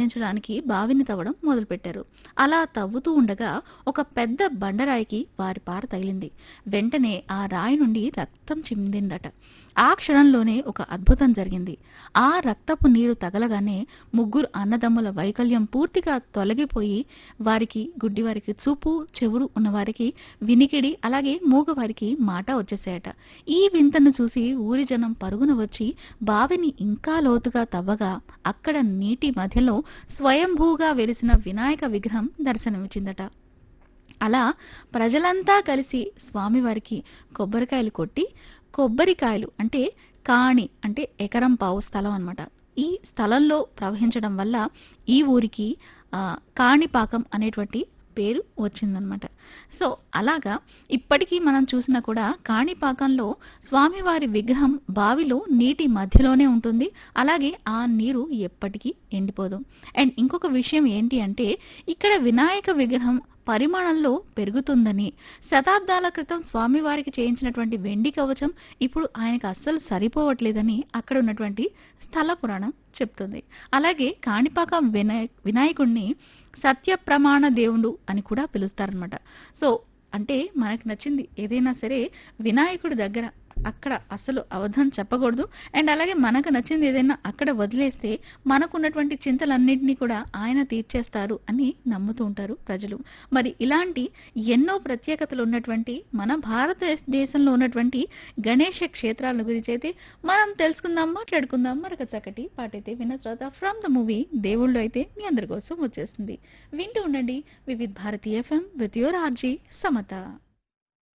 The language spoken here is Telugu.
అందించడానికి బావిని తవ్వడం మొదలుపెట్టారు అలా తవ్వుతూ ఉండగా ఒక పెద్ద బండరాయికి వారి పార తగిలింది వెంటనే ఆ రాయి నుండి రక్తం చిందిందట ఆ క్షణంలోనే ఒక అద్భుతం జరిగింది ఆ రక్తపు నీరు తగలగానే ముగ్గురు అన్నదమ్ముల వైకల్యం పూర్తిగా తొలగిపోయి వారికి గుడ్డివారికి చూపు చెవుడు ఉన్నవారికి వినికిడి అలాగే మూగవారికి మాట వచ్చేసాయట ఈ వింతను చూసి ఊరి జనం పరుగున వచ్చి బావిని ఇంకా లోతుగా తవ్వగా అక్కడ నీటి మధ్యలో స్వయంభూగా వెలిసిన వినాయక విగ్రహం దర్శనమిచ్చిందట అలా ప్రజలంతా కలిసి స్వామివారికి కొబ్బరికాయలు కొట్టి కొబ్బరికాయలు అంటే కాణి అంటే ఎకరం పావు స్థలం అన్నమాట ఈ స్థలంలో ప్రవహించడం వల్ల ఈ ఊరికి ఆ, కాణిపాకం అనేటువంటి పేరు వచ్చిందనమాట సో అలాగా ఇప్పటికీ మనం చూసినా కూడా కాణిపాకంలో స్వామివారి విగ్రహం బావిలో నీటి మధ్యలోనే ఉంటుంది అలాగే ఆ నీరు ఎప్పటికీ ఎండిపోదు అండ్ ఇంకొక విషయం ఏంటి అంటే ఇక్కడ వినాయక విగ్రహం పరిమాణంలో పెరుగుతుందని శతాబ్దాల క్రితం స్వామివారికి చేయించినటువంటి వెండి కవచం ఇప్పుడు ఆయనకు అస్సలు సరిపోవట్లేదని అక్కడ ఉన్నటువంటి స్థల పురాణం చెప్తుంది అలాగే కాణిపాకం వినాయ వినాయకుడిని సత్య ప్రమాణ దేవుడు అని కూడా పిలుస్తారనమాట సో అంటే మనకు నచ్చింది ఏదైనా సరే వినాయకుడి దగ్గర అక్కడ అసలు అవధానం చెప్పకూడదు అండ్ అలాగే మనకు నచ్చింది ఏదైనా అక్కడ వదిలేస్తే మనకున్నటువంటి చింతలన్నింటినీ కూడా ఆయన తీర్చేస్తారు అని నమ్ముతూ ఉంటారు ప్రజలు మరి ఇలాంటి ఎన్నో ప్రత్యేకతలు ఉన్నటువంటి మన భారతదేశంలో ఉన్నటువంటి గణేష క్షేత్రాల గురించి అయితే మనం తెలుసుకుందాం మాట్లాడుకుందాం మరొక చక్కటి పాటైతే విన్న తర్వాత ఫ్రమ్ ద మూవీ దేవుళ్ళు అయితే మీ అందరి కోసం వచ్చేస్తుంది వింటూ ఉండండి Vividh Bharati FM with your RJ Samata